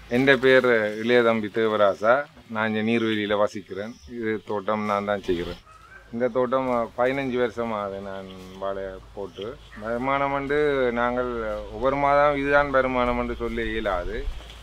என் பேர் இளையதம்பி தேவராசா நான் இங்கே நீர்வெளியில் வசிக்கிறேன் இது தோட்டம் நான் தான் செய்கிறேன் இந்த தோட்டம் பதினஞ்சு வருஷமாகுது நான் வாழை போட்டு வருமானம் வந்து நாங்கள் ஒவ்வொரு மாதம் இதுதான் வருமானம் என்று சொல்லி இயலாது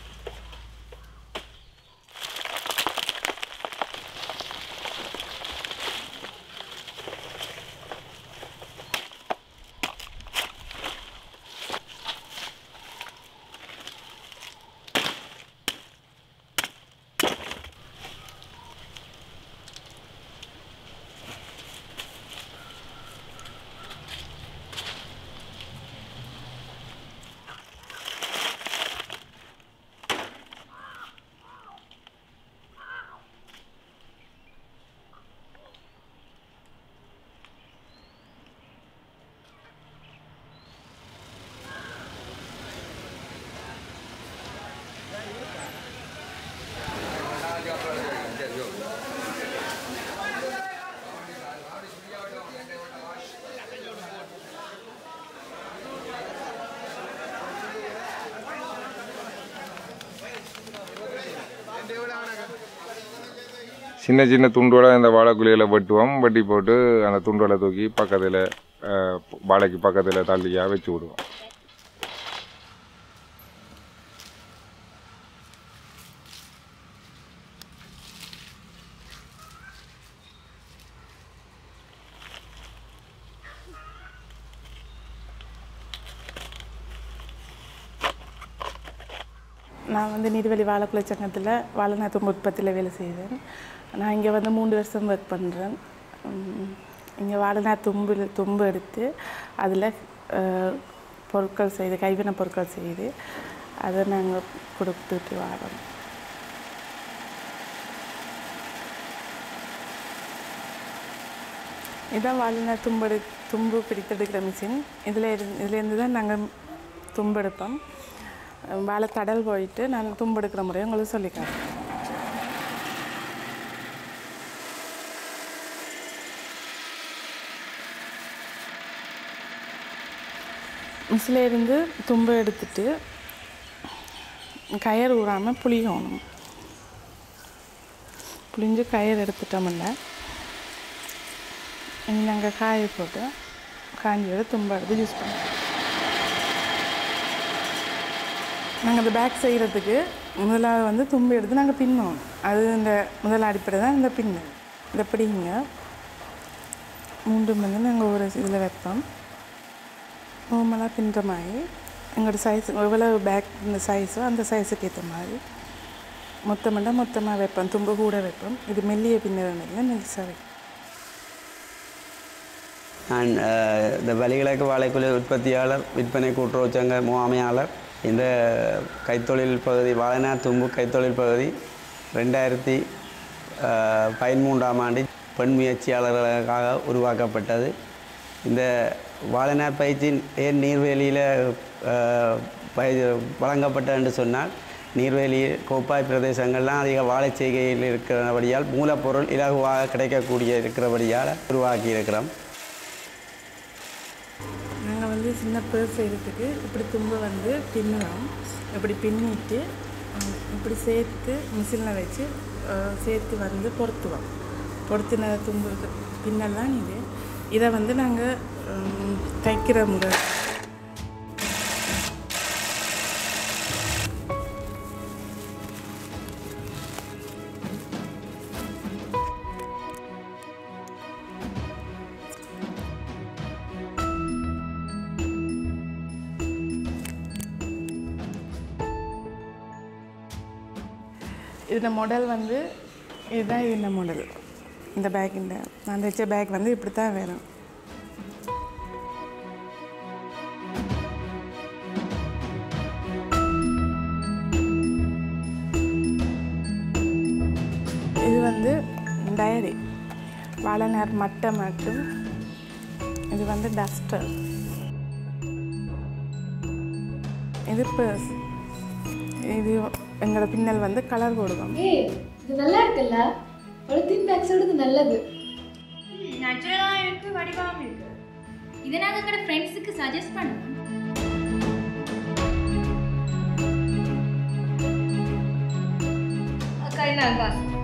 சின்ன சின்ன துண்டோட இந்த வாழைக்குழிகளை வெட்டுவோம் வெட்டி போட்டு அந்த துண்டோட தூக்கி பக்கத்தில் வாழைக்கு பக்கத்தில் தள்ளியாக வச்சு விடுவோம் நான் வந்து நீர்வழி வாழைக்குலை சங்கத்தில் வாழைநாத்து உற்பத்தியில் வேலை செய்கிறேன் நான் இங்கே வந்து மூன்று வருஷம் ஒர்க் பண்ணுறேன் இங்கே வாழைநார் தும்பு தும்பு எடுத்து அதில் பொருட்கள் செய்து கைவினை பொருட்கள் செய்து அதை நாங்கள் கொடுத்துட்டு வரோம் இதான் வாழைநார் தும்பு தும்பு பிடித்தெடுக்கிற மிஷின் இதில் இருந்து இதுலேருந்து தான் நாங்கள் தும்பு எடுப்போம் வாழை தடல் போயிட்டு நான் தும்பு எடுக்கிற முறையை உங்களுக்கு சொல்லிக்கிறேன் மிஷில இருந்து தும்பை எடுத்துட்டு கயர் ஊறாமல் புளியணும் புளிஞ்சு கயர் எடுத்துட்டோம்ல இனி நாங்கள் காய போட்டு காஞ்சி வர தும்பை எடுத்து யூஸ் பண்ணுவோம் நாங்கள் இந்த பேக் செய்கிறதுக்கு முதலாவது வந்து தும்பு எடுத்து நாங்கள் பின்னோம் அது இந்த முதல் அடிப்படை தான் இந்த பின்னு இதை பிடிங்க மூன்று வந்து நாங்கள் ஒரு இதில் வைப்போம் நார்மலாக பின்னுற மாதிரி எங்களோட சைஸ் எவ்வளோ பேக் இந்த சைஸோ அந்த சைஸுக்கு ஏற்ற மாதிரி மொத்தமெண்டா மொத்தமாக வைப்போம் தும்பு கூட வைப்போம் இது மெல்லிய பின்னுறதுல நெல்சாக வைப்போம் நான் அஹ், இந்த வலிகிழக்கு வாழைக்குலை உற்பத்தியாளர் விற்பனை கூட்டுறவு சங்க முகாமையாளர் இந்த கைத்தொழில் பகுதி வாழைநார் தும்பு கைத்தொழில் பகுதி ரெண்டாயிரத்தி அஹ், பதிமூன்றாம் ஆண்டு பெண் முயற்சியாளர்களுக்காக உருவாக்கப்பட்டது இந்த வாழைநார் பயிற்சி ஏன் நீர்வேலியில் பய வழங்கப்பட்டது என்று சொன்னால் நீர்வேலி கோப்பாய் பிரதேசங்கள்லாம் அதிக வாழை செய்கையில் இருக்கிறபடியால் மூலப்பொருள் இலகுவாக கிடைக்கக்கூடிய இருக்கிறபடியால் உருவாக்கி இருக்கிறோம் நாங்கள் வந்து சின்ன பேர் செய்கிறதுக்கு இப்படி தும்பை வந்து பின்னுறோம் இப்படி பின்னிட்டு அஹ், இப்படி சேர்த்து மிஷினில் வச்சு அஹ், சேர்த்து வந்து பொருத்துவோம் பொருத்தின தும்பு இது பின்னெல்லாம் இது இதை வந்து நாங்கள் தைக்கிற முறை இதில் மாடல் வந்து இதுதான் இந்த மாடல் இந்த பேக் இந்த நான் தைச்ச பேக் வந்து இப்படி தான் வேணும் இது வந்து டயரி வாழைநார் மட்டை மற்றும் இது வந்து டஸ்டர் இது பர்ஸ் இது எங்களோட பின்னல் வந்து கலர் போடுவோம் ஏய் இது நல்லா இருக்குல்ல ஒரு தின் பேக்ஸோட இது நல்லது நேச்சுரலாக இருக்கு வடிவாகவும் இருக்கு இதை நாங்கள் எங்களோட ஃப்ரெண்ட்ஸுக்கு சஜஸ்ட் பண்ணுவோம் நான் காசு